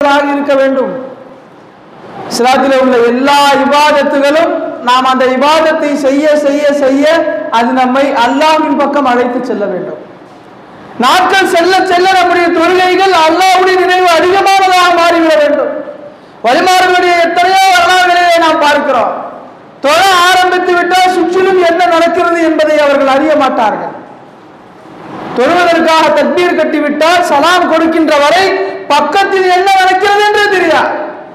உள்ளவர்களாக இருக்க வேண்டும் இஸ்லாத்தில் உள்ள எல்லா இபாதத்துகளும் நாம் அந்த இபாதத்தை செய்ய செய்ய செய்ய அது நம்மை அல்லாஹ்வின் பக்கம் அழைத்து செல்ல வேண்டும் நாட்கள் செல்ல செல்ல நம்முடைய தொழுகைகள் அல்லாஹ்வுடைய நினைவு அதிகமானதாக மாறிவிட வேண்டும் வழிமாறுகளுடைய எத்தனையோ வரலாறுகளை நாம் பார்க்கிறோம் தொழ ஆரம்பித்து விட்டால் சுற்றிலும் என்ன நடக்கிறது என்பதை அவர்கள் அறிய மாட்டார்கள் தொழுவதற்காக தக்பீர் கட்டிவிட்டால் சலாம் கொடுக்கின்ற வரை பக்கத்தில் என்ன நடக்கிறது என்று தெரியாது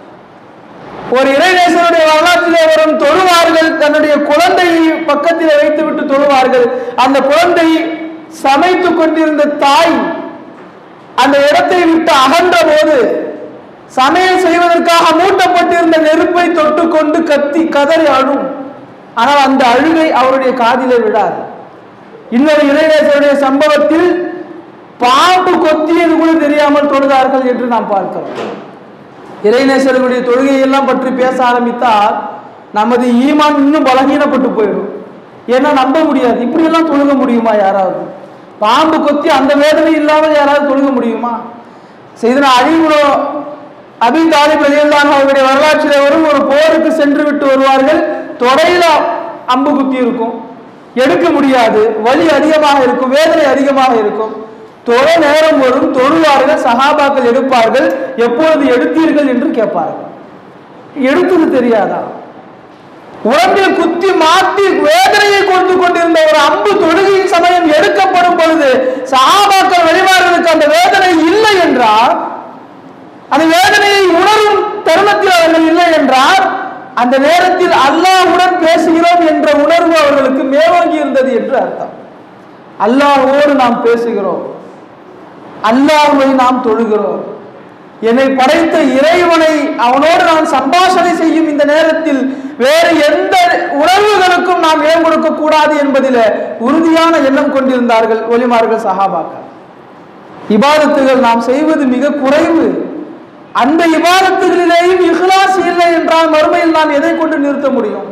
ஒரு இறைநேசனுடைய வரலாற்றிலே வரும் தொழுவார்கள் தன்னுடைய குழந்தையை பக்கத்தில் வைத்துவிட்டு தொழுவார்கள் அந்த குழந்தை சமைத்துக் கொண்டிருந்த தாய் அந்த இடத்தை விட்டு அகன்ற போது சமையல் செய்வதற்காக மூட்டப்பட்டிருந்த நெருப்பை தொட்டுக்கொண்டு கத்தி கதறி அழும் ஆனால் அந்த அழுகை அவருடைய காதிலே விடாது இன்னொரு இளைஞர்களுடைய சம்பவத்தில் பாம்பு கொத்தியது கூட தெரியாமல் தொழுதார்கள் என்று நாம் பார்க்கிறோம் இறைநேசர்களுடைய தொழுகையெல்லாம் பற்றி பேச ஆரம்பித்தால் நமது ஈமான் இன்னும் பலகீனப்பட்டு போயிடும் ஏன்னா நம்ப முடியாது இப்படியெல்லாம் தொழுக முடியுமா யாராவது பாம்பு கொத்தி அந்த வேதனை இல்லாமல் யாராவது தொழுக முடியுமா செய்தன அழிவுறோ அபி தாலிப் வெளியெல்லாம் அவருடைய வரலாற்றிலே வரும் ஒரு போருக்கு சென்று விட்டு வருவார்கள் தொடையில அம்பு குத்தி இருக்கும் எடுக்க முடியாது வலி அதிகமாக இருக்கும் வேதனை அதிகமாக இருக்கும் தொழ நேரம் வரும் தொழுவார்கள் சகாபாக்கள் எடுப்பார்கள் எப்பொழுது எடுத்தீர்கள் என்று கேட்பார்கள் எடுத்தது தெரியாதா உடம்பில் குத்தி மாட்டி வேதனையை கொடுத்து கொண்டிருந்த ஒரு அம்பு தொழுகையின் சமயம் எடுக்கப்படும் பொழுது சகாபாக்கள் வெளிமாறுகளுக்கு அந்த வேதனை இல்லை என்றால் அந்த வேதனையை உணரும் தருணத்தில் அவர்கள் இல்லை என்றால் அந்த நேரத்தில் அல்லாஹ்வுடன் பேசுகிறோம் என்ற உணர்வு அவர்களுக்கு மேலோங்கி இருந்தது என்று அர்த்தம் அல்லாஹ்வோடு நாம் பேசுகிறோம் அல்லாஹ்வை நாம் தொழுகிறோம் என்னை படைத்த இறைவனை அவனோடு நான் சம்பாஷணை செய்யும் இந்த நேரத்தில் வேறு எந்த உணர்வுகளுக்கும் நாம் இடம் கொடுக்க கூடாது என்பதில் உறுதியான எண்ணம் கொண்டிருந்தார்கள் ஒலிமார்கள் சஹாபாக்கள் இபாதத்துகள் நாம் செய்வது மிக குறைவு அந்த இபாதத்துகளிலேயும் இஹ்லாஸ் இல்லை என்றால் மறுமையில் நாம் எதை கொண்டு நிறுத்த முடியும்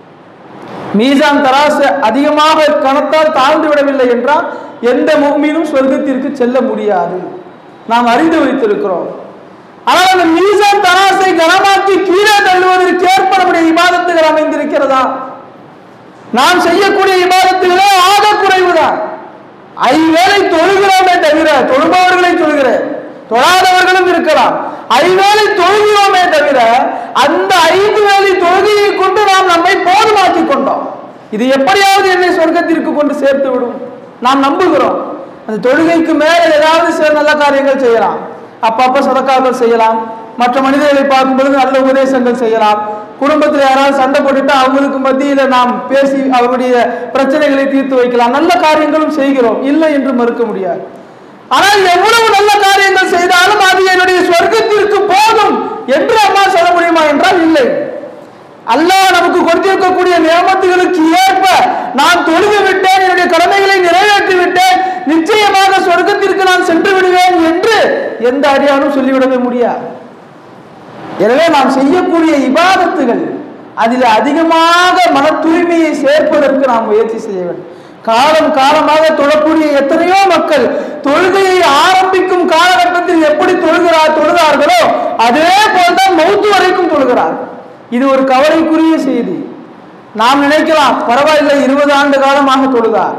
மீசான் தராசு அதிகமாக கணத்தால் தாழ்ந்து விடவில்லை என்றால் எந்த முக்மீனும் சொர்க்கத்திற்கு செல்ல முடியாது நாம் அறிந்து வைத்திருக்கிறோம் ஆனால் அந்த மீசான் தராசை கனமாக்கி கீழே தள்ளுவதற்கு ஏற்ப நம்முடைய இபாதத்துகள் அமைந்திருக்கிறதா நாம் செய்யக்கூடிய இபாதத்துகளே ஆக குறைவுதான் ஐவேளை தொழுகிறோமே தவிர தொழுபவர்களை தொழுகிறேன் தொழாதவர்களும் இருக்கலாம் ஐவேளை தொழுகிறோமே தவிர அந்த ஐந்து வேளை தொழுகையை கொண்டு நாம் நம்மை போதுமாக்கி கொண்டோம் இது எப்படியாவது என்னை சொர்க்கத்திற்கு கொண்டு சேர்த்து விடும் நாம் நம்புகிறோம் அந்த தொழுகைக்கு மேல ஏதாவது சில நல்ல காரியங்கள் செய்யலாம் அப்பப்ப சதக்காக்கள் செய்யலாம் மற்ற மனிதர்களை பார்க்கும் பொழுது நல்ல உபதேசங்கள் செய்யலாம் குடும்பத்தில் யாராவது சண்டை போட்டுட்டு அவங்களுக்கு மத்தியில நாம் பேசி அவருடைய பிரச்சனைகளை தீர்த்து வைக்கலாம் நல்ல காரியங்களும் செய்கிறோம் இல்லை என்று மறுக்க முடியாது ஆனால் எவ்வளவு நல்ல காரியங்கள் செய்தாலும் அது என்னுடைய சொர்க்கத்திற்கு போதும் என்று அம்மா சொல்ல முடியுமா என்றால் இல்லை அல்லாஹ் நமக்கு கொடுத்திருக்கக்கூடிய நியமத்துகளுக்கு ஏற்ப நான் தொழுது விட்டேன் என்னுடைய கடமைகளை நிறைவேற்றி விட்டேன் நிச்சயமாக சொர்க்கத்திற்கு நான் சென்று விடுவேன் என்று எந்த அடியானும் சொல்லிவிடவே முடியாது எனவே நாம் செய்யக்கூடிய இபாதத்துகள் அதில் அதிகமாக மன தூய்மையை சேர்ப்பதற்கு நாம் முயற்சி செய்ய வேண்டும் காலம் காலமாக தொழக்கூடிய எத்தனையோ மக்கள் தொழுகையை ஆரம்பிக்கும் காலகட்டத்தில் எப்படி தொழுகிறார் தொழுகிறார்களோ அதே போல்தான் மௌத்து வரைக்கும் தொழுகிறார்கள் இது ஒரு கவலைக்குரிய செய்தி நாம் நினைக்கலாம் பரவாயில்லை இருபது ஆண்டு காலமாக தொழுதார்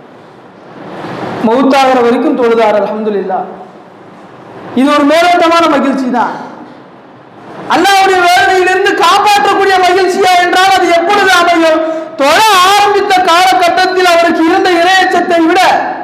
மௌத்தாகிற வரைக்கும் தொழுதார் அல்ஹம்துலில்லா இது ஒரு மேலோட்டமான மகிழ்ச்சி தான் அல்லாவுடைய வேதனையிலிருந்து காப்பாற்றக்கூடிய மகிழ்ச்சியா என்றால் அது எப்பொழுது அமையும் தொழ ஆரம்பித்த காலகட்டத்தில் அவருக்கு இருந்த இரையச்சத்தை விட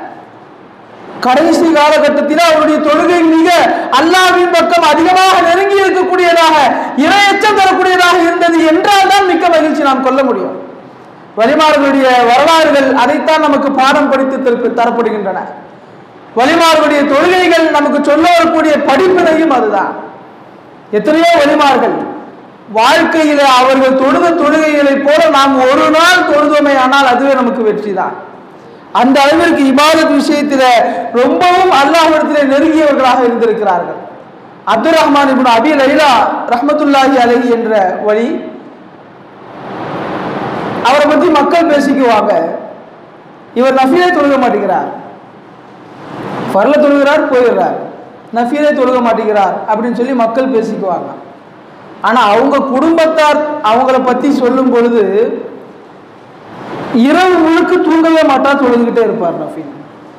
கடைசி காலகட்டத்தில் அவருடைய தொழுகை மிக அல்லாவின் பக்கம் அதிகமாக நெருங்கி இருக்கக்கூடியதாக இரையச்சம் தரக்கூடியதாக இருந்தது என்றால் தான் மிக்க மகிழ்ச்சி நாம் கொள்ள முடியும் வழிமார்களுடைய வரலாறுகள் அதைத்தான் நமக்கு பாடம் படித்து தர- தரப்படுகின்றன வழிமார்களுடைய தொழுகைகள் நமக்கு சொல்ல வரக்கூடிய படிப்பினையும் அதுதான் எத்தனையோ வழிமார்கள் வாழ்க்கையில அவர்கள் தொழுத தொழுகைகளைப் போல நாம் ஒரு நாள் தொழுதோமே ஆனால் அதுவே நமக்கு வெற்றி தான் அந்த அளவிற்கு இபாதத் விஷயத்தில ரொம்பவும் அல்லாஹ்விடத்திலே நெருங்கியவர்களாக இருந்திருக்கிறார்கள் அப்துல் ரஹ்மான் இப்னு அபி லைலா ரஹ்மத்துல்லாஹி அலைஹி என்ற வழி அவரை பற்றி மக்கள் பேசிக்குவாங்க இவர் நஃபிலே தொழுக மாட்டேங்கிறார் பரல தொழுகிறார் போயிடுறார் நஃபீலே தொழுக மாட்டேங்கிறார் அப்படின்னு சொல்லி மக்கள் பேசிக்குவாங்க ஆனா அவங்க குடும்பத்தார் அவங்கள பத்தி சொல்லும் பொழுது இரவு முழுக்க தூங்கவே மாட்டார் தொழுதுகிட்டே இருப்பார் நஃபீல்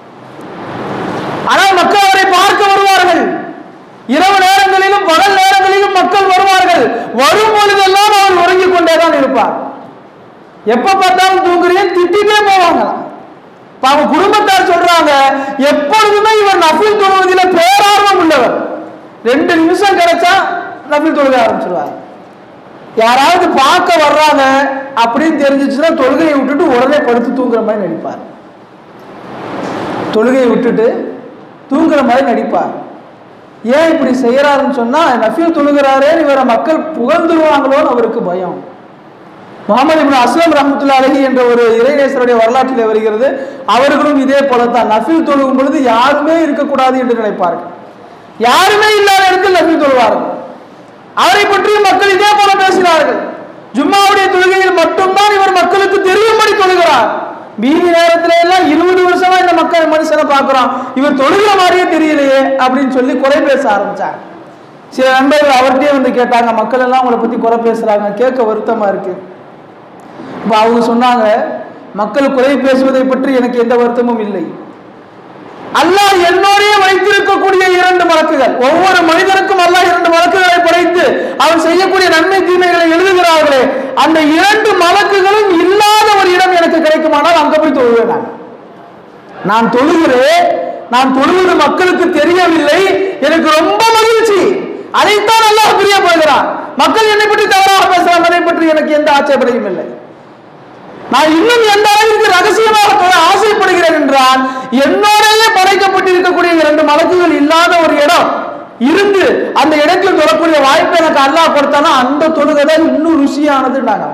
ஆனால் மக்கள் அவரை பார்க்க வருவார்கள் இரவு நேரங்களிலும் பகல் நேரங்களிலும் மக்கள் வருவார்கள் வரும் பொழுதெல்லாம் அவர் உறங்கிக் கொண்டே தான் இருப்பார் எப்ப பார்த்தாலும் தூங்குறேன் திட்டிட்டே போவாங்க இப்ப அவங்க குடும்பத்தார் சொல்றாங்க எப்பொழுதுமே இவர் நஃபில் தொழுவதில் பேரார்வம் உள்ளவர் ரெண்டு நிமிஷம் கிடைச்சா நஃபில் தொழுக ஆரம்பிச்சிருவார் யாராவது பார்க்க வர்றாங்க அப்படின்னு தெரிஞ்சிச்சுன்னா தொழுகையை விட்டுட்டு உடனே படுத்து தூங்குற மாதிரி நடிப்பார் தொழுகையை விட்டுட்டு தூங்குற மாதிரி நடிப்பார் ஏன் இப்படி செய்யறாருன்னு சொன்னா நஃபீல் தொழுகிறாரே இவரை மக்கள் புகழ்ந்துருவாங்களோன்னு அவருக்கு பயம் முகமது இப்னு அஸ்லம் ரஹமத்துல்லா அலஹி என்ற ஒரு இறைநேசருடைய வரலாற்றில் வருகிறது அவர்களும் இதே போலத்தான் நஃபீல் தொழுகும் பொழுது யாருமே இருக்கக்கூடாது என்று நினைப்பார்கள் யாருமே இல்லாத இடத்தில் நஃபீல் தொழுவார்கள் அவரை பற்றி மக்கள் இதே போல பேசினார்கள் ஜும்மாவுடைய தொழுகையில் மட்டும்தான் இவர் மக்களுக்கு தெரியும்படி தொழுகிறார் மீதி நேரத்துல எல்லாம் இருபது வருஷமா இந்த மக்கள் மனுஷனை பார்க்கிறோம் இவர் தொழுகிற மாதிரியே தெரியலையே அப்படின்னு சொல்லி குறை பேச ஆரம்பிச்சாங்க சில நண்பர்கள் அவர்கிட்டயே வந்து கேட்டாங்க மக்கள் எல்லாம் உங்களை பத்தி குறை பேசுறாங்க கேட்க வருத்தமா இருக்கு இப்போ அவங்க சொன்னாங்க மக்கள் குறை பேசுவதை பற்றி எனக்கு எந்த வருத்தமும் இல்லை அல்லாஹ் என்னோடே வைத்திருக்கக்கூடிய இரண்டு மலக்குகள் ஒவ்வொரு மனிதனுக்கும் அல்லாஹ் இரண்டு மலக்குகளை படைத்து அவன் செய்யக்கூடிய நன்மை தீமைகளை எழுதுகிறார்களே அந்த இரண்டு மலக்குகளும் இல்லாத ஒரு இடம் எனக்கு கிடைக்குமானால் அங்க போய் தொழுவேன் நான் நான் தொழுகிறேன் நான் தொழுவது மக்களுக்கு தெரியவில்லை எனக்கு ரொம்ப மகிழ்ச்சி அதைத்தான் அல்லாஹ் பிரியப்படுகிறான் மக்கள் என்னை பற்றி தவறாக பேசலாம் அதை பற்றி எனக்கு எந்த ஆட்சேபனையும் இல்லை நான் இன்னும் எந்த அளவிற்கு ரகசியமாக தொழ ஆசைப்படுகிறேன் என்றால் என்னோடயே படைக்கப்பட்டிருக்கக்கூடிய இரண்டு மலக்குகள் இல்லாத ஒரு இடம் இருந்து அந்த இடத்தில் தொழக்கூடிய வாய்ப்பை எனக்கு அல்லாஹ் கொடுத்தானா அந்த தொழுகை தான் இன்னும் ருசியானதுன்னாங்க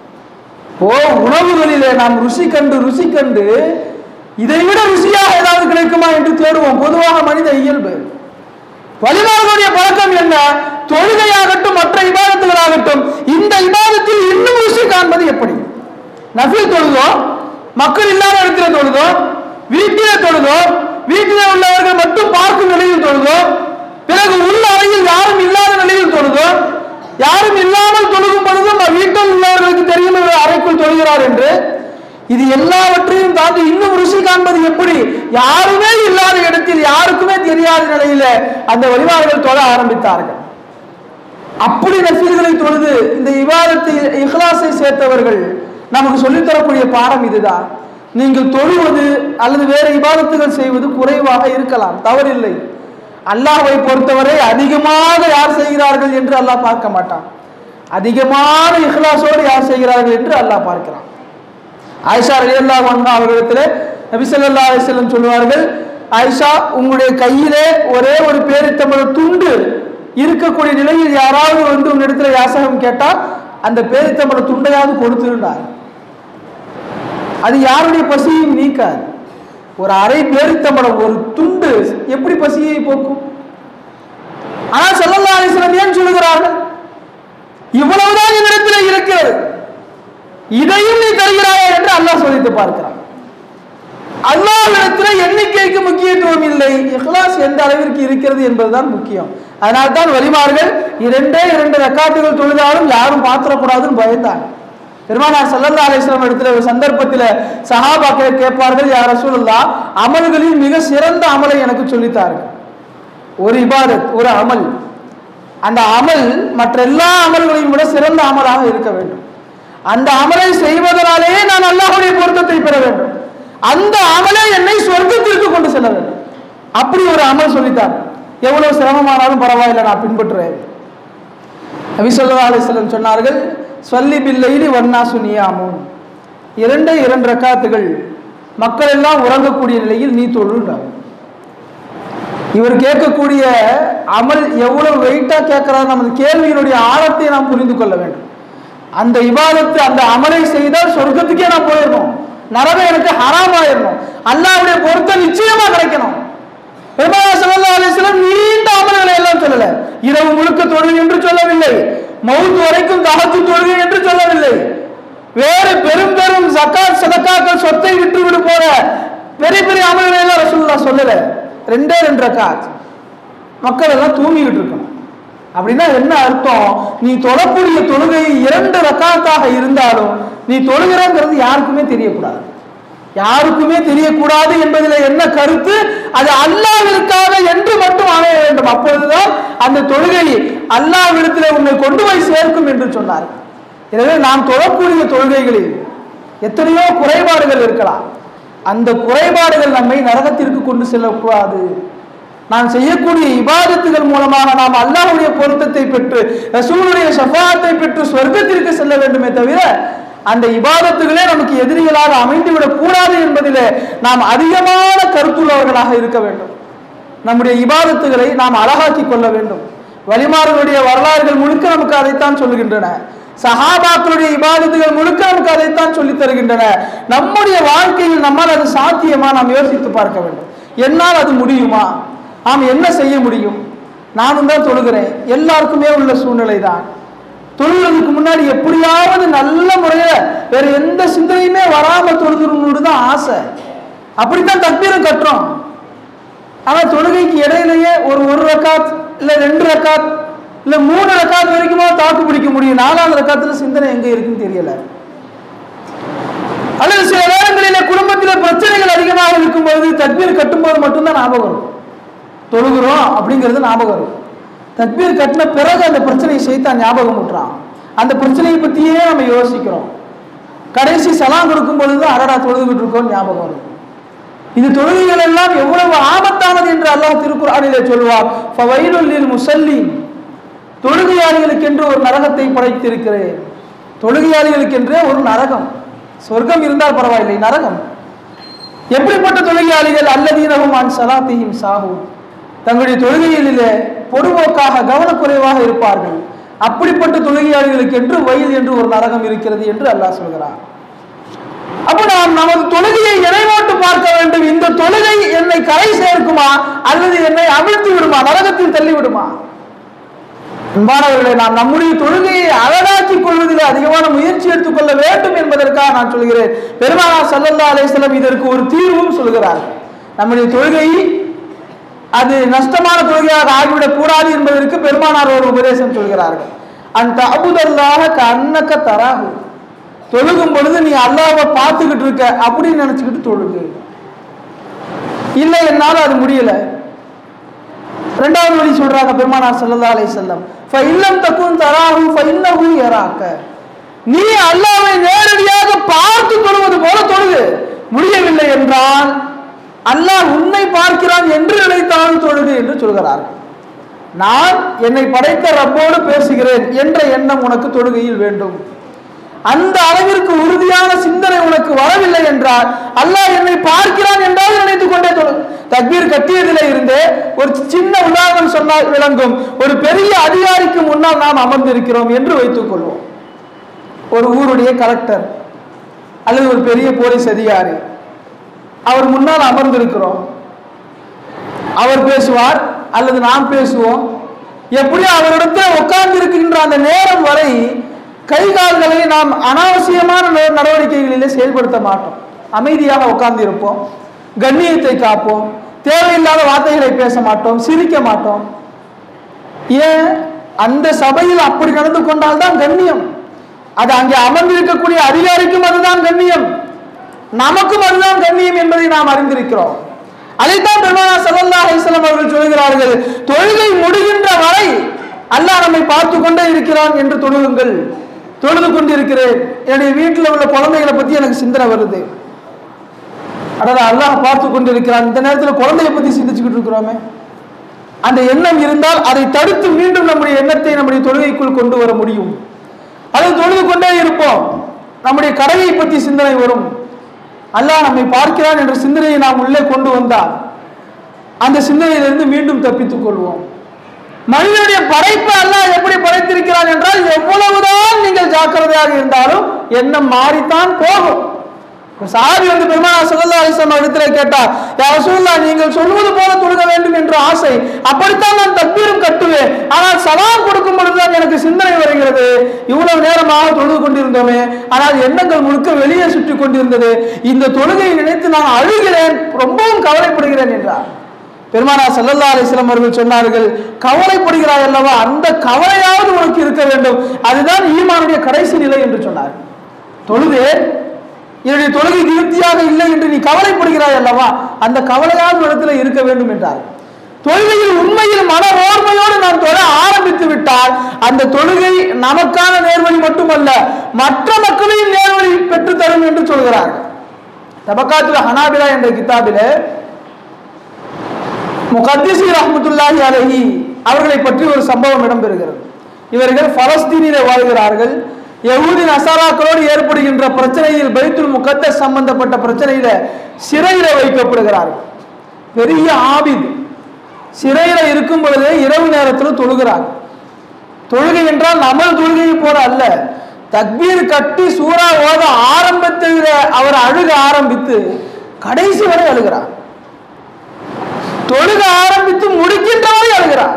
ஓ உணவுகளிலே நாம் ருசி கண்டு ருசி கண்டு இதை விட ருசியாக ஏதாவது கிடைக்குமா என்று தேடுவோம் பொதுவாக மனித இயல்பு வழிபாடுகளுடைய பழக்கம் என்ன தொழுகையாகட்டும் மற்ற இபாதத்துகளாகட்டும் இந்த இபாதத்தில் இன்னும் ருசி காண்பது எப்படி நஃபில் தொழுதோம் மக்கள் இல்லாத இடத்துல தொழுதோம் வீட்டிலே தொழுதோம் வீட்டிலே உள்ளவர்கள் மட்டும் பார்க்கும் நிலையில் தொழுதோம் பிறகு உள்ள அறையில் யாரும் இல்லாத நிலையில் தொழுதோம் யாரும் இல்லாமல் தொழுகும் பொழுதும் வீட்டில் உள்ளவர்களுக்கு தெரியும் இவர் அறைக்குள் தொழுகிறார் என்று இது எல்லாவற்றையும் தாண்டி இன்னும் ருசி காண்பது எப்படி யாருமே இல்லாத இடத்தில் யாருக்குமே தெரியாத நிலையில அந்த வழிபாடுகள் தொழ ஆரம்பித்தார்கள் அப்படி நஃபீல்களை தொழுது இந்த விவாதத்தை இஹ்லாஸை சேர்த்தவர்கள் நமக்கு சொல்லித்தரக்கூடிய பாடம் இதுதான் நீங்கள் தொழுவது அல்லது வேறு இபாதத்துகள் செய்வது குறைவாக இருக்கலாம் தவறில்லை அல்லாஹ்வை பொறுத்தவரை அதிகமாக யார் செய்கிறார்கள் என்று அல்லாஹ் பார்க்க மாட்டான் அதிகமான இஹ்லாஸோடு யார் செய்கிறார்கள் என்று அல்லாஹ் பார்க்கிறான் ஆயிஷா ரலியல்லாஹு அன்ஹா அவர்களிடத்திலே நபி ஸல்லல்லாஹு அலைஹி வஸல்லம் சொல்வார்கள் ஆயிஷா உங்களுடைய கையிலே ஒரே ஒரு பேரித்தம்பள துண்டு இருக்கக்கூடிய நிலையில் யாராவது வந்து உன்னிடத்துல யாசகம் கேட்டால் அந்த பேரித்தம்பள துண்டையாவது கொடுத்திருந்தார் அது யாருடைய பசியையும் நீக்காது ஒரு அரை பேரித்தம்பளம் ஒரு துண்டு எப்படி பசியை போக்கும் ஆனால் ஸல்லல்லாஹு அலைஹி வஸல்லம் ஏன் சொல்லுகிறார்கள் இவ்வளவுதான் என்னிடத்தில் இருக்கிறது இதையும் நீ தருகிறாயா என்று அல்லாஹ் சோதித்து பார்க்கிறான் அல்லாஹ்விடத்தில் எண்ணிக்கைக்கு முக்கியத்துவம் இல்லை இஹ்லாஸ் எந்த அளவிற்கு இருக்கிறது என்பதுதான் முக்கியம் அதனால்தான் வலிமார்கள் இரண்டே இரண்டு ரக்காத்துகள் தொழுதாலும் யாரும் பாத்திரக்கூடாதுன்னு பயந்தாங்க பெருமானார் சல்லல்லா அலிஸ்லாம் இடத்துல ஒரு சந்தர்ப்பத்தில் சஹாபாக்களை கேட்பார்கள் யார் ரசூலுல்லா அமல்களில் மிக சிறந்த அமலை எனக்கு சொல்லித்தார்கள் ஒரு இபாதத் ஒரு அமல் அந்த அமல் மற்ற எல்லா அமல்களையும் விட சிறந்த அமலாக இருக்க வேண்டும் அந்த அமலை செய்வதனாலேயே நான் அல்லாஹ்வுடைய பொருத்தத்தை பெற வேண்டும் அந்த அமலே என்னை சொர்க்கத்திற்கு கொண்டு செல்ல வேண்டும் அப்படி ஒரு அமல் சொல்லித்தார் எவ்வளவு சிரமமானாலும் பரவாயில்லை நான் பின்பற்றுவேன் நபி ஸல்லல்லாஹு அலைஹி வஸல்லம் சொன்னார்கள் சொல்லி பில்லைலி வன்னாசு நியாமும் இரண்டே இரண்டு ரக்காத்துகள் மக்கள் எல்லாம் உறங்கக்கூடிய நிலையில் நீ தொழுன்றார் இவர் கேட்கக்கூடிய அமல் எவ்வளவு வெயிட்டா கேட்கிறார் நமது கேள்வியினுடைய ஆழத்தை நாம் புரிந்து கொள்ள வேண்டும் அந்த இபாதத்து அந்த அமலை செய்தால் சொர்க்கத்துக்கே நான் போயிடணும் நரகம் எனக்கு ஹராமாயிடணும் அல்லாஹ்வுடைய பொருத்தம் நிச்சயமா கிடைக்கணும் பெருமாள் ஸல்லல்லாஹு அலைஹி வஸல்லம் நீண்ட அமல்களை எல்லாம் சொல்லல இரவு முழுக்க தொழுகை என்று சொல்லவில்லை மவுத் வரைக்கும் தகத்து தொழுகை என்று சொல்லவில்லை வேறு பெரும் பெரும் ஜக்காத் சதக்காக்கள் சொத்தை விட்டு விடு போற பெரிய பெரிய அமல்களை எல்லாம் ரசூலுல்லாஹ் சொல்லல ரெண்டே ரெண்டு ரக்காத் மக்கள் எல்லாம் தூங்கிக்கிட்டு இருக்கணும் அப்படின்னா என்ன அர்த்தம் நீ தொழக்கூடிய தொழுகை இரண்டு ரக்காத்தாக இருந்தாலும் நீ தொழுகிறங்கிறது யாருக்குமே தெரியக்கூடாது யாருக்குமே தெரியக்கூடாது என்பதில் என்ன கருத்து அது அல்லாவிற்காக என்று மட்டும் அமைய வேண்டும் அப்பொழுதுதான் அந்த தொழுகை அல்லாவிடத்தில் உன்னை கொண்டு போய் சேர்க்கும் என்று சொன்னார் எனவே நாம் தொழக்கூடிய தொழுகைகளில் எத்தனையோ குறைபாடுகள் இருக்கலாம் அந்த குறைபாடுகள் நம்மை நரகத்திற்கு கொண்டு செல்லக்கூடாது நாம் செய்யக்கூடிய இபாதத்துகள் மூலமாக நாம் அல்லாஹ்வுடைய பொருத்தத்தை பெற்று ரசூலுடைய ஷஃபாத்தை பெற்று சொர்க்கத்திற்கு செல்ல வேண்டுமே தவிர அந்த இபாதத்துகளே நமக்கு எதிரிகளாக அமைந்துவிடக் கூடாது என்பதிலே நாம் அதிகமான கருத்துள்ளவர்களாக இருக்க வேண்டும் நம்முடைய இபாதத்துகளை நாம் அழகாக்கி கொள்ள வேண்டும் வழிமாறுகளுடைய வரலாறுகள் முழுக்க நமக்கு அதைத்தான் சொல்லுகின்றன சஹாபாக்களுடைய இபாதத்துகள் முழுக்க நமக்கு அதைத்தான் சொல்லித் தருகின்றன நம்முடைய வாழ்க்கையில் நம்மால் அது சாத்தியமா நாம் யோசித்து பார்க்க வேண்டும் என்னால் அது முடியுமா நாம் என்ன செய்ய முடியும் நானும் தான் தொழுகிறேன் எல்லாருக்குமே உள்ள சூழ்நிலை தான் தொழுகிறதுக்கு முன்னாடி எப்படியாவது நல்ல முறையில வேற எந்த சிந்தனையுமே வராம தொழுகிறோம்னு தான் ஆசை அப்படித்தான் தக்பீரம் கட்டுறோம் ஆனா தொழுகைக்கு இடையிலேயே ஒரு ஒரு ரக்காத் இல்ல ரெண்டு ரக்காத் இல்ல மூணு ரக்காத் வரைக்குமா தாக்கு பிடிக்க முடியும் நாலாவது ரக்காத்துல சிந்தனை எங்க இருக்குன்னு தெரியல அல்லது சில நேரங்களிலே குடும்பத்திலே பிரச்சனைகள் அதிகமாக இருக்கும்போது தக்பீர் கட்டும்போது மட்டும்தான் ஞாபகம் வரும் தொழுகிறோம் அப்படிங்கிறது ஞாபகம் வரும் தக்பீர் கட்டின பிறகு அந்த பிரச்சனையை செய்தான் ஞாபகம் விட்டுறான் அந்த பிரச்சனையை பத்தியே நம்ம யோசிக்கிறோம் கடைசி சலாம் கொடுக்கும் பொழுது அடடா தொழுதுகிட்டு இருக்கோம் ஞாபகம் வரும் இது தொழுகைகள் எல்லாம் எவ்வளவு ஆபத்தானது என்று அல்லாஹ் திருக்குறானிலே சொல்வார் ஃபவைலுல்லில் முசல்லீன் தொழுகையாளிகளுக்கென்று ஒரு நரகத்தை படைத்திருக்கிறேன் தொழுகையாளிகளுக்கென்றே ஒரு நரகம் சொர்க்கம் இருந்தால் பரவாயில்லை நரகம் எப்படிப்பட்ட தொழுகையாளிகள் அல்லதீனகும் அன் சலாத்திஹிம் சாஹூ தங்களுடைய தொழுகைகளிலே பொதுவோக்காக கவனக்குறைவாக இருப்பார்கள் அப்படிப்பட்ட தொழுகையாளிகளுக்கு என்று வயல் என்று ஒரு நரகம் இருக்கிறது என்று அல்லாஹ் சொல்கிறார் அப்போ நாம் நமது தொழுகையை நினைவோட்டு பார்க்க வேண்டும் இந்த தொழுகை என்னை கரை சேர்க்குமா அல்லது என்னை அமிழ்த்தி விடுமா நரகத்தில் தள்ளி விடுமா அன்பானவர்களே நாம் நம்முடைய தொழுகையை அழகாக்கிக் கொள்வதில் அதிகமான முயற்சி எடுத்துக்கொள்ள வேண்டும் என்பதற்காக நான் சொல்கிறேன் பெருமானா சல்லல்லா அலிஸ்லம் இதற்கு ஒரு தீர்வும் சொல்கிறார் நம்முடைய தொழுகை அது நஷ்டமான தொழுகையாக ஆகிவிடக் கூடாது என்பதற்கு பெருமானார் ஒரு உபதேசம் சொல்கிறார்கள் அந்த அபுதல்லாக கண்ணக்க தராகு தொழுகும் பொழுது நீ அல்லாவை பார்த்துக்கிட்டு இருக்க அப்படின்னு நினைச்சுக்கிட்டு தொழுகு இல்லை என்னால் அது முடியல ரெண்டாவது வழி சொல்றாங்க பெருமானார் ஸல்லல்லாஹு அலைஹி வஸல்லம் ஃபஇல்லம் தகுன் தராஹு ஃபஇன்னஹு யராக்க நீ அல்லாஹ்வை நேரடியாக பார்த்து தொழுவது போல தொழுது முடியவில்லை என்றால் அல்லாஹ் உன்னை பார்க்கிறான் என்று நினைத்தாலும் தொழுது என்று சொல்கிறார்கள் நான் என்னை படைத்த ரப்போடு பேசுகிறேன் என்ற எண்ணம் உனக்கு தொழுகையில் வேண்டும் அந்த அளவிற்கு உறுதியான சிந்தனை உனக்கு வரவில்லை என்றால் அல்லாஹ் என்னை பார்க்கிறான் என்றால் நினைத்துக் கொண்டே தொழு தக்பீர் கட்டியதிலே இருந்தே ஒரு சின்ன உதாரணம் சொன்னால் விளங்கும் ஒரு பெரிய அதிகாரிக்கு முன்னால் நாம் அமர்ந்திருக்கிறோம் என்று வைத்துக் கொள்வோம் ஒரு ஊருடைய கலெக்டர் அல்லது ஒரு பெரிய போலீஸ் அதிகாரி அவர் முன்னால் அமர்ந்திருக்கிறோம் அவர் பேசுவார் அல்லது நாம் பேசுவோம் எப்படி அவரிடத்தில் உட்கார்ந்து இருக்கின்ற அந்த நேரம் வரை கை கால்களை நாம் அனாவசியமான நட- நடவடிக்கைகளிலே செயல்படுத்த மாட்டோம் அமைதியாக உட்கார்ந்து இருப்போம் கண்ணியத்தை காப்போம் தேவையில்லாத வார்த்தைகளை பேச மாட்டோம் சிரிக்க மாட்டோம் ஏன் அந்த சபையில் அப்படி நடந்து கொண்டால்தான் கண்ணியம் அது அங்கே அமர்ந்திருக்கக்கூடிய அதிகாரிக்கும் அதுதான் கண்ணியம் நமக்கும் அதுதான் கண்ணியம் என்பதை நாம் அறிந்திருக்கிறோம் அதைத்தான் பெருமானா ஸல்லல்லாஹு அலைஹி வஸல்லம் அவர்கள் சொல்கிறார்கள் தொழுகை முடிகின்ற வரை அல்லாஹ் நம்மை பார்த்து கொண்டே இருக்கிறான் என்று தொழுகுங்கள் தொழுது கொண்டிருக்கிறேன் என்னுடைய வீட்டில் உள்ள குழந்தைகளை பத்தி எனக்கு சிந்தனை வருது அடடா அல்லாஹ் பார்த்து கொண்டிருக்கிறான் இந்த நேரத்தில் குழந்தைய பத்தி சிந்திச்சுக்கிட்டு இருக்கிறோமே அந்த எண்ணம் இருந்தால் அதை தடுத்து மீண்டும் நம்முடைய எண்ணத்தை நம்முடைய தொழுகைக்குள் கொண்டு வர முடியும் அதை தொழுது கொண்டே இருப்போம் நம்முடைய கடமையை பற்றி சிந்தனை வரும் அல்லாஹ் நம்மை பார்க்கிறான் என்ற சிந்தனையை நாம் உள்ளே கொண்டு வந்தால் அந்த சிந்தனையிலிருந்து மீண்டும் தப்பித்துக் கொள்வோம் மனிதனுடைய படைப்பு அல்லாஹ் எப்படி படைத்திருக்கிறான் என்றால் எவ்வளவுதான் நீங்கள் ஜாக்கிரதையாக இருந்தாலும் எண்ணம் மாறித்தான் போகும் ஒரு சாதி வந்து பெருமானா சல்லா அலிஸ்லாம் இடத்துல கேட்டார் யா ரசூலுல்லாஹ் நீங்கள் சொல்வது போல தொழுக வேண்டும் என்ற ஆசை அப்படித்தான் நான் தக்பீரும் கட்டுவேன் ஆனால் சலாம் கொடுக்கும் பொழுதுதான் எனக்கு சிந்தனை வருகிறது இவ்வளவு நேரமாக தொழுது கொண்டிருந்தோமே ஆனால் எண்ணங்கள் முழுக்க வெளியே சுற்றி கொண்டிருந்தது இந்த தொழுகையை நினைத்து நான் அழுகிறேன் ரொம்பவும் கவலைப்படுகிறேன் என்றார் பெருமானா சல்லல்லா அலிஸ்லாம் அவர்கள் சொன்னார்கள் கவலைப்படுகிறாய் அல்லவா அந்த கவலையாவது உனக்கு இருக்க வேண்டும் அதுதான் ஈமானுடைய கடைசி நிலை என்று சொன்னார் தொழுது என்னுடைய தொழுகை திருப்தியாக இல்லை என்று நீ கவலைப்படுகிறாய் அல்லவா அந்த கவலையாவது இடத்துல இருக்க வேண்டும் என்றார் தொழுகையில் உண்மையில் மன ஓர்மையோடு நாம் தொழ ஆரம்பித்து விட்டால் அந்த தொழுகை நமக்கான நேர்வழி மட்டுமல்ல மற்ற மக்களையும் நேர்வழி பெற்று தரும் என்று சொல்கிறார் தபக்காத்துல ஹனாபிலா என்ற கிதாபிலே முகத்திசி ரஹமத்துல்லாஹி அலஹி அவர்களை பற்றி ஒரு சம்பவம் இடம்பெறுகிறது இவர்கள் பலஸ்தீனிலே வாழ்கிறார்கள் யகூதி நசாராக்களோடு ஏற்படுகின்ற பிரச்சனையில் பைத்துல் முகத்த சம்பந்தப்பட்ட பிரச்சனையில சிறையில வைக்கப்படுகிறார்கள் பெரிய ஆபித் சிறையில இருக்கும் பொழுதே இரவு நேரத்தில் தொழுகிறார் தொழுகை என்றால் நமது தொழுகையை போல அல்ல தக்பீர் கட்டி சூறா ஓத ஆரம்பத்தில் அவர் அழுக ஆரம்பித்து கடைசி வரை அழுகிறார் தொழுக ஆரம்பித்து முடிக்கின்ற வரை அழுகிறார்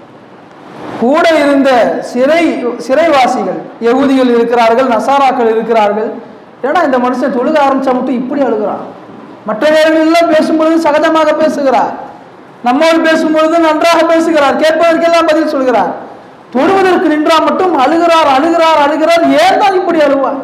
கூட இருந்த சிறை சிறைவாசிகள் யகுதிகள் இருக்கிறார்கள் நசாராக்கள் இருக்கிறார்கள் ஏன்னா இந்த மனுஷன் தொழுக ஆரம்பிச்சா மட்டும் இப்படி அழுகிறான் மற்ற நேரங்களெல்லாம் பேசும்பொழுது சகஜமாக பேசுகிறார் நம்மோடு பேசும்பொழுது நன்றாக பேசுகிறார் கேட்பதற்கெல்லாம் பதில் சொல்கிறார் தொழுவதற்கு நின்றால் மட்டும் அழுகிறார் அழுகிறார் அழுகிறார் ஏன் தான் இப்படி அழுவார்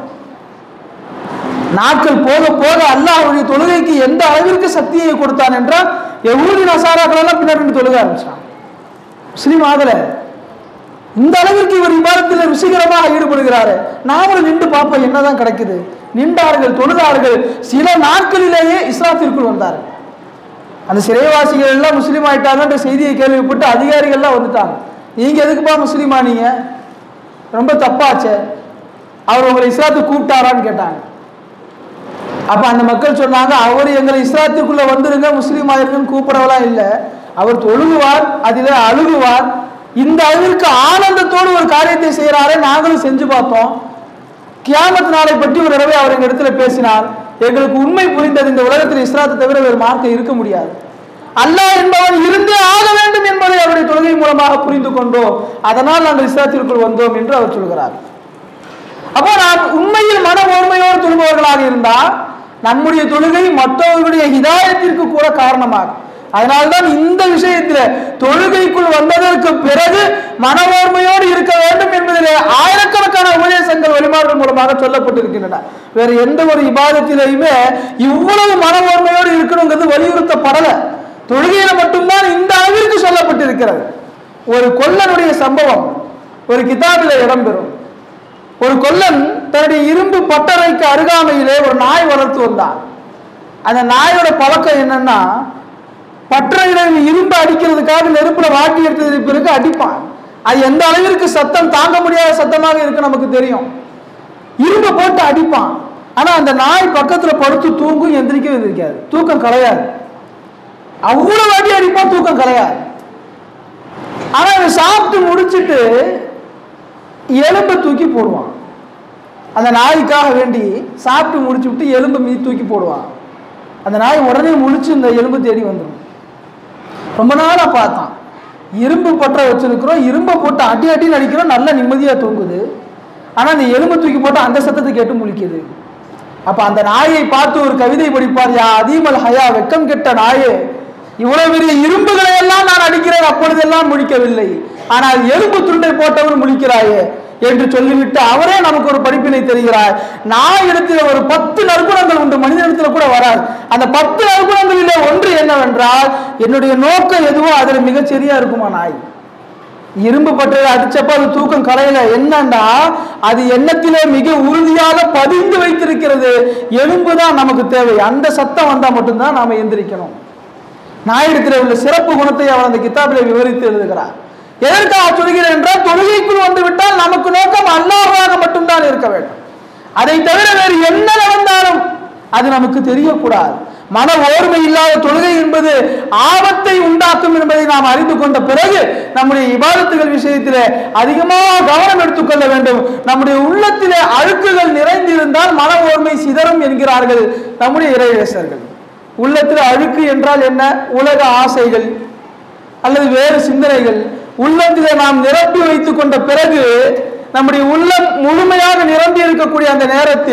நாட்கள் போக போக அல்லாஹ்வுடைய தொழுகைக்கு எந்த அளவிற்கு சக்தியை கொடுத்தான் என்றால் எவ்வளவு நசாராக்கள் எல்லாம் பின்னாடி நின்று தொழுக ஆரம்பிச்சான் முஸ்லீம் ஆகல இந்த அளவிற்கு இவர் விவாதத்தில் ருசிகரமாக ஈடுபடுகிறாரு நாமளும் நின்று பார்ப்போம் என்னதான் கிடைக்குது நின்றார்கள் தொழுதார்கள் சில நாட்களிலேயே இஸ்லாத்திற்குள் வந்தார்கள் அந்த சிறைவாசிகள் எல்லாம் முஸ்லீம் ஆயிட்டாங்கன்ற செய்தியை கேள்விப்பட்டு அதிகாரிகள்லாம் வந்துட்டாங்க நீங்க எதுக்குப்பா முஸ்லீமா நீங்க ரொம்ப தப்பாச்சே அவர் உங்களை இஸ்லாத்துக்கு கூப்பிட்டாரான்னு கேட்டாங்க அப்ப அந்த மக்கள் சொன்னாங்க அவர் எங்களை இஸ்லாத்துக்குள்ள வந்துருங்க முஸ்லீம் ஆயிருக்குன்னு கூப்பிடவெல்லாம் இல்லை அவர் தொழுகுவார் அதில் அழுகுவார் இந்த அளவிற்கு ஆனந்தத்தோடு ஒரு காரியத்தை செய்கிறாரே நாங்களும் செஞ்சு பார்த்தோம் கியாமத் நாளை பற்றி ஒரு தடவை அவர் எங்க இடத்துல பேசினார் எங்களுக்கு உண்மை புரிந்தது இந்த உலகத்தில் இஸ்லாத்தை தவிர வேறு மார்க்கம் இருக்க முடியாது அல்லாஹ் என்பவன் இருந்தே ஆக வேண்டும் என்பதை அவருடைய தொழுகை மூலமாக புரிந்து கொண்டோம் அதனால் நாங்கள் இஸ்லாத்திற்குள் வந்தோம் என்று அவர் சொல்கிறார் அப்போ நாம் உண்மையில் மன ஓர்மையோடு தொழுபவர்களாக இருந்தால் நம்முடைய தொழுகை மற்றவர்களுடைய ஹிதாயத்திற்கு கூட காரணமாகும் அதனால்தான் இந்த விஷயத்தில் தொழுகைக்குள் வந்ததற்கு பிறகு மன ஓர்மையோடு இருக்க வேண்டும் என்பதிலே ஆயிரக்கணக்கான உபதேசங்கள் வழிபாடுகள் மூலமாக சொல்லப்பட்டிருக்கின்றன வேற எந்த ஒரு இபாதத்திலையுமே இவ்வளவு மன ஓர்மையோடு இருக்கணுங்கிறது வலியுறுத்தப்படலை தொழுகையில மட்டும்தான் இந்த அளவிற்கு சொல்லப்பட்டிருக்கிறது ஒரு கொல்லனுடைய சம்பவம் ஒரு கிதாபில் இடம்பெறும் ஒரு கொல்லன் தன்னுடைய இரும்பு பட்டறைக்கு அருகாமையிலே ஒரு நாய் வளர்த்து வந்தான் அந்த நாயோட பழக்கம் என்னன்னா பட்டறையில இரும்பு அடிக்கிறதுக்காக நெருப்புல வாட்டி எடுத்ததுக்கு பிறகு அடிப்பான் அது எந்த அளவிற்கு சத்தம் தாங்க முடியாத சத்தமாக இருக்கு நமக்கு தெரியும் இரும்பை போட்டு அடிப்பான் ஆனா அந்த நாய் பக்கத்துல படுத்து தூங்கும் எந்திரிக்கவே எந்திரிக்காது தூக்கம் கலையாது அவ்வளவு வாட்டி அடிப்பான் தூக்கம் கலையாது ஆனா அவன் சாப்பிட்டு முடிச்சிட்டு எலும்பை தூக்கி போடுவான் அந்த நாய்க்காக வேண்டி சாப்பிட்டு முடிச்சு விட்டு எலும்பை மீ தூக்கி போடுவான் அந்த நாய் உடனே முழிச்சு இந்த எலும்பு தேடி வந்துடும் ரொம்ப நாளாக பார்த்தான் இரும்பு பற்ற வச்சிருக்கிறோம் இரும்பை போட்டு அடி அடி அடிக்கிறோம் நல்ல நிம்மதியாக தூங்குது ஆனால் அந்த எலும்பு தூக்கி போட்டு அந்த சத்தத்தை கேட்டு முழிக்குது அப்போ அந்த நாயை பார்த்து ஒரு கவிதை படிப்பார் யா அதீமல் ஹயா வெக்கம் கெட்ட நாயே இவ்வளவு பெரிய இரும்புகளை எல்லாம் நான் அடிக்கிறேன் அப்பொழுதெல்லாம் முழிக்கவில்லை ஆனால் எலும்பு துண்டை போட்டவன் முழிக்கிறாயே என்று சொல்லிவிட்டு அவரே நமக்கு ஒரு படிப்பினை தெரிகிறார் நான் இடத்துல ஒரு பத்து நற்குணங்கள் உண்டு மனிதனிடத்துல கூட வராது அந்த பத்து நற்குணங்களிலே ஒன்று என்னவென்றால் என்னுடைய நோக்கம் எதுவோ அதுல மிகச் சரியா இருக்குமா நாய் இரும்பு பட்டதை அடிச்சப்ப அது தூக்கம் கலையில என்னன்னா அது எண்ணத்திலே மிக உறுதியாக பதிந்து வைத்திருக்கிறது எலும்பு தான் நமக்கு தேவை அந்த சத்தம் வந்தா மட்டும்தான் நாம எந்திரிக்கணும் நாயிடத்தில் உள்ள சிறப்பு குணத்தை அவர் அந்த கிதாபிலே விவரித்து எழுதுகிறார் எதற்காக சொல்கிறேன் என்றால் தொழுகைக்குள் வந்து விட்டால் நமக்கு நோக்கம் அல்லாஹாக மட்டும்தான் இருக்க வேண்டும் அதை தவிர வேறு என்ன நடந்தாலும் அது நமக்கு தெரியக்கூடாது மன ஓர்மை இல்லாத தொழுகை என்பது ஆபத்தை உண்டாக்கும் என்பதை நாம் அறிந்து கொண்ட பிறகு நம்முடைய இபாதத்துகள் விஷயத்திலே அதிகமாக கவனம் எடுத்துக்கொள்ள வேண்டும் நம்முடைய உள்ளத்திலே அழுக்குகள் நிறைந்திருந்தால் மன ஓர்மை சிதறும் என்கிறார்கள் நம்முடைய இறைவேசர்கள் உள்ளத்தில் அழுக்கு என்றால் என்ன உலக ஆசைகள் அல்லது வேறு சிந்தனைகள் உள்ளத்திலே நாம் நிரப்பி வைத்துக் கொண்ட பிறகு நம்முடைய உள்ளம் முழுமையாக நிரம்பி இருக்கக்கூடிய அந்த நேரத்தில்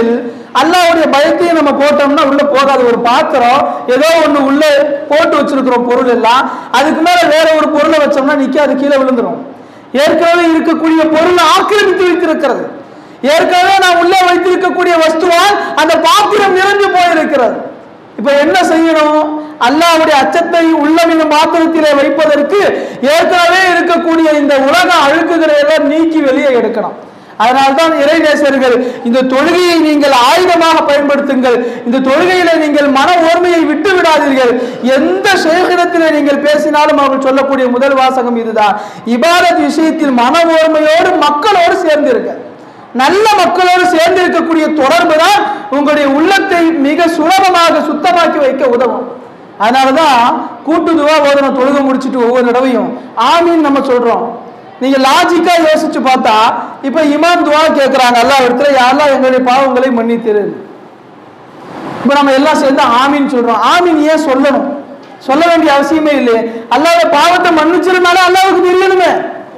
அல்லாஹ்வுடைய பயத்தையும் நம்ம போட்டோம்னா உள்ள போகாது ஒரு பாத்திரம் ஏதோ ஒண்ணு உள்ள போட்டு வச்சிருக்கிறோம் பொருள் எல்லாம் அதுக்கு மேல வேற ஒரு பொருளை வச்சோம்னா நிக்காது கீழே விழுந்துரும் ஏற்கனவே இருக்கக்கூடிய பொருள் ஆக்கிரமித்து வைத்திருக்கிறது ஏற்கனவே நான் உள்ளே வைத்திருக்கக்கூடிய வஸ்துவால் அந்த பாத்திரம் நிறைந்து போயிருக்கிறது இப்ப என்ன செய்யணும் அல்லாஹ்வுடைய அச்சத்தை உள்ளமின் பாத்திரத்திலே வைப்பதற்கு ஏற்கனவே இருக்கக்கூடிய இந்த உலக அழுக்குகளை எல்லாம் நீக்கி வெளியே எடுக்கணும் அதனால்தான் இறைநேசர்கள் இந்த தொழுகையை நீங்கள் ஆயுதமாக பயன்படுத்துங்கள் இந்த தொழுகையில நீங்கள் மன ஓர்மையை விட்டு விடாதீர்கள் எந்த சேகரத்திலே நீங்கள் பேசினாலும் அவர்கள் சொல்லக்கூடிய முதல் வாசகம் இதுதான் இபாரத் விஷயத்தில் மன ஓர்மையோடு மக்களோடு சேர்ந்திருங்க நல்ல மக்களோடு சேர்ந்து இருக்கக்கூடிய தொடர்பு தான் உங்களுடைய உள்ளத்தை மிக சுலபமாக சுத்தமாக்கி வைக்க உதவும் அதனாலதான் கூட்டு துவா ஓதணும் தொழுகை முடிச்சிட்டு ஒவ்வொரு தடவையும் ஆமீன் நம்ம சொல்றோம் நீங்க லாஜிக்கா யோசிச்சு பார்த்தா இப்ப இமாம் துவா கேட்கிறாங்க அல்லா இடத்துல யாரெல்லாம் எங்களுடைய பாவங்களை மன்னித்திரு இப்ப நம்ம எல்லாம் சேர்ந்து ஆமீன் சொல்றோம் ஆமீன் ஏன் சொல்லணும் சொல்ல வேண்டிய அவசியமே இல்லையே அல்லாத பாவத்தை மன்னிச்சிருந்தாலும் அல்லாவுக்கு தெரியணுமே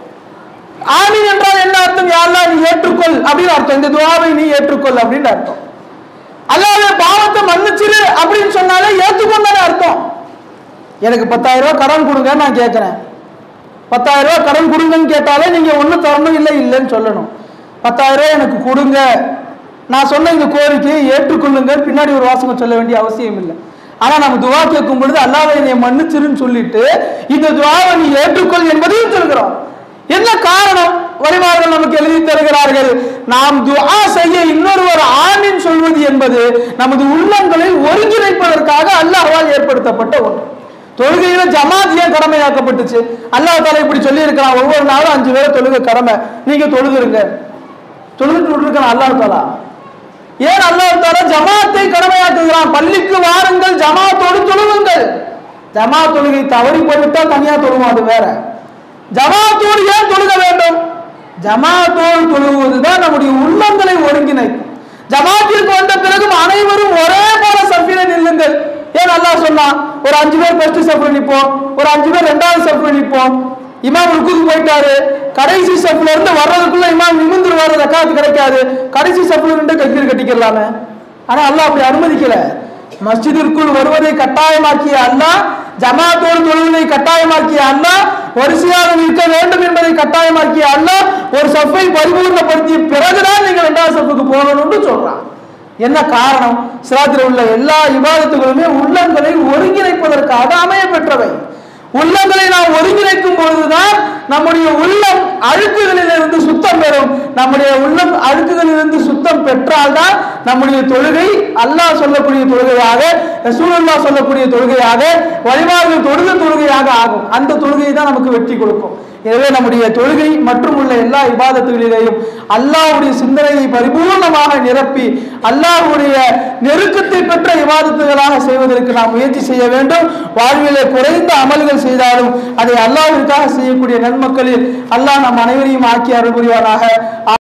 ஆமீன் என்றால் என்ன அர்த்தம் யாரெல்லாம் நீ ஏற்றுக்கொள் அப்படின்னு அர்த்தம் இந்த துவாவை நீ ஏற்றுக்கொள் அப்படின்னு அர்த்தம் அல்லாத பாவத்தை மன்னிச்சிரு அப்படின்னு சொன்னாலே ஏற்றுக்கொண்டாலே அர்த்தம் எனக்கு பத்தாயிரம் ரூபாய் கடன் கொடுங்க நான் கேட்கிறேன் பத்தாயிரம் ரூபாய் கடன் கொடுங்கன்னு கேட்டாலே நீங்க ஒன்றும் தரணும் இல்லை இல்லைன்னு சொல்லணும் பத்தாயிரம் ரூபாய் எனக்கு கொடுங்க நான் சொன்ன இந்த கோரிக்கையை ஏற்றுக்கொள்ளுங்க பின்னாடி ஒரு வாசகம் சொல்ல வேண்டிய அவசியம் இல்லை ஆனா நம்ம துவா கேட்கும் பொழுது அல்லாவை என்னை மன்னிச்சிருன்னு சொல்லிட்டு இந்த துவாவை நீ ஏற்றுக்கொள் என்பதையும் சொல்கிறோம் என்ன காரணம் வழிமார்கள் நமக்கு எழுதி தருகிறார்கள் நாம் துஆ செய்ய இன்னொருவர் ஆமீன் சொல்வது என்பது நமது உள்ளங்களை ஒருங்கிணைப்பதற்காக அல்லாஹ்வால் ஏற்படுத்தப்பட்ட ஒன்று தொழுகையில ஜமாத் ஏன் கடமையாக்கப்பட்டுச்சு அல்லாஹ் தாலா இப்படி சொல்லி இருக்கிறான் ஒவ்வொரு நாளும் அஞ்சு பேரை தொழுகை கடமை நீங்க தொழுதுருங்க தொழுதுட்டு விட்டுருக்கான் அல்லாஹ் தாலா ஏன் அல்லாஹ் தாலா ஜமாத்தை கடமையாக்குகிறான் பள்ளிக்கு வாருங்கள் ஜமாத்தோடு தொழுவுங்கள் ஜமாத் தொழுகை தவறி போய்விட்டால் தனியா தொழுவோம் அது வேற ஜமாத்தோடு ஏன் தொழுக வேண்டும் ஜமாத்தோடு தொழுவதுதான் நம்முடைய உள்ளங்களை ஒருங்கிணைக்கும் ஜமாத்திற்கு வந்த பிறகும் அனைவரும் ஒரே போல சஃபில நில்லுங்கள் ஏன் அல்லாஹ் சொன்னான் ஒரு அஞ்சு பேர் ஃபர்ஸ்ட் சஃப்ல நிப்போம் ஒரு அஞ்சு பேர் ரெண்டாவது சஃப்ல நிப்போம் இமாம் ருக்குக்கு போயிட்டாரு கடைசி சஃப்ல இருந்து வர்றதுக்குள்ள இமாம் நிமிந்துருவாரு ரக்காத்து கிடைக்காது கடைசி சஃப்ல இருந்து கைக்கீழ் கட்டிக்கலாமே ஆனா அல்லாஹ் அப்படி அனுமதிக்கல மஸ்ஜிதிற்குள் வருவதை கட்டாயமாக்கிய அல்லாஹ் ஜமாத்தோடு தொழுவதை கட்டாயமாக்கிய அல்லாஹ் வரிசையாக நிற்க வேண்டும் என்பதை கட்டாயமாக்கிய அல்லாஹ் ஒரு சஃபை பரிபூர்ணப்படுத்திய பிறகுதான் நீங்கள் இரண்டாவது சஃபுக்கு போகணும்னு சொல்றான் என்ன காரணம் சிராத்தில் உள்ள எல்லா இபாதத்துகளுமே உள்ளங்களை ஒருங்கிணைப்பதற்காக அமைய பெற்றவை உள்ளங்களை நாம் ஒருங்கிணைக்கும் பொழுதுதான் நம்முடைய உள்ளம் அழுக்குகளிலிருந்து சுத்தம் பெறும் நம்முடைய உள்ளம் அழுக்குகளிலிருந்து சுத்தம் பெற்றால்தான் நம்முடைய தொழுகை அல்லாஹ் சொல்லக்கூடிய தொழுகையாக ரசூலுல்லாஹ் சொல்லக்கூடிய தொழுகையாக வழிபாடுகள் தொழுகை தொழுகையாக ஆகும் அந்த தொழுகை தான் நமக்கு வெற்றி கொடுக்கும் எனவே நம்முடைய தொழுகை மற்றும் உள்ள எல்லா இபாதத்துகளிலேயும் அல்லாஹ்வுடைய சிந்தனையை பரிபூர்ணமாக நிரப்பி அல்லாஹ்வுடைய நெருக்கத்தை பெற்ற இபாதத்துகளாக செய்வதற்கு நாம் முயற்சி செய்ய வேண்டும் வாழ்விலே குறைந்த அமல்கள் செய்தாலும் அதை அல்லாஹ்விற்காக செய்யக்கூடிய நன்மக்களில் அல்லாஹ் நம் அனைவரையும் ஆக்கி அருள் புரிவானாக